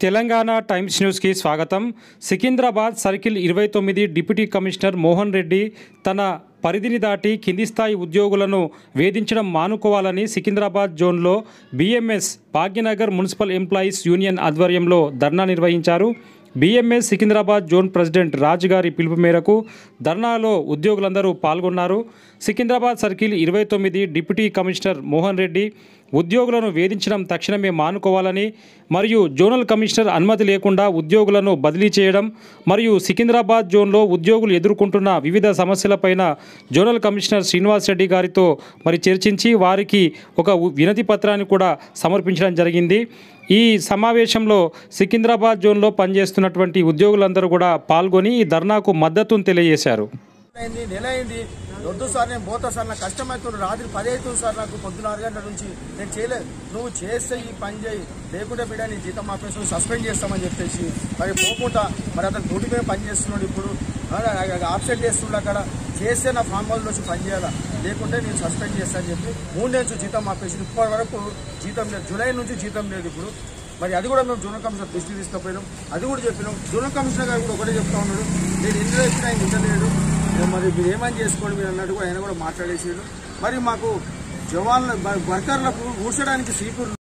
Telangana times న్యూస్కి స్వాగతం Secunderabad circle ఇరవై తొమ్మిది డిప్యూటీ కమిషనర్ మోహన్ రెడ్డి తన పరిధిని దాటి కింది స్థాయి ఉద్యోగులను వేధించడం మానుకోవాలని సికింద్రాబాద్ జోన్లో BMS Bhagyanagar municipal employees union ఆధ్వర్యంలో ధర్నా నిర్వహించారు BMS Secunderabad zone president Raju గారి పిలుపు మేరకు ధర్నాలో ఉద్యోగులందరూ పాల్గొన్నారు సికింద్రాబాద్ సర్కిల్ ఇరవై తొమ్మిది డిప్యూటీ కమిషనర్ మోహన్ రెడ్డి ఉద్యోగులను వేధించడం తక్షణమే మానుకోవాలని మరియు జోనల్ కమిషనర్ అనుమతి లేకుండా ఉద్యోగులను బదిలీ చేయడం మరియు సికింద్రాబాద్ జోన్లో ఉద్యోగులు ఎదుర్కొంటున్న వివిధ సమస్యలపైన జోనల్ కమిషనర్ శ్రీనివాస్ రెడ్డి గారితో మరి చర్చించి వారికి ఒక ఉ- వినతి పత్రాన్ని కూడా సమర్పించడం జరిగింది ఈ సమావేశంలో సికింద్రాబాద్ జోన్లో పనిచేస్తున్నటువంటి ఉద్యోగులందరూ కూడా పాల్గొని ఈ ధర్నాకు మద్దతును తెలియజేశారు అయింది నెల అయింది వద్దు సార్ నేను పోతా సార్ నాకు కష్టమవుతుంది రాత్రి పది అవుతుంది సార్ నాకు పొద్దున ఆరు గంటల నుంచి నేను చేయలేదు నువ్వు చేస్తే ఈ పని చేయి లేకుంటే బిడ్డ నీ జీతం ఆపేసి సస్పెండ్ చేస్తామని చెప్పేసి మరి పోకుండా మరి అతను డ్యూటీ మీద పని చేస్తున్నాడు ఇప్పుడు ఆబ్సెంట్ చేస్తున్నాడు అక్కడ చేస్తే నా ఫామ్ హౌస్ వచ్చి పని చేయాలా లేకుంటే నేను సస్పెండ్ చేస్తానని చెప్పి మూడు నుంచి జీతం ఆపేసి ఇప్పటి వరకు జీతం లేదు జూలై నుంచి జీతం లేదు ఇప్పుడు మరి అది కూడా మేము జూనియర్ కమిషనర్ దృష్టి తీసుకుపోయినాం అది కూడా చెప్పినాం జూనియర్ కమిషనర్ గారు కూడా ఒకటే చెప్తా ఉన్నాడు నేను ఎన్ని రోజులు ఆయన వింటలేడు మరి మీరు ఏమని చేసుకోండి మీరు అన్నట్టు కూడా ఆయన కూడా మాట్లాడేసాడు మరి మాకు జవాన్ల వర్కర్లకు కూర్చోడానికి సీట్లు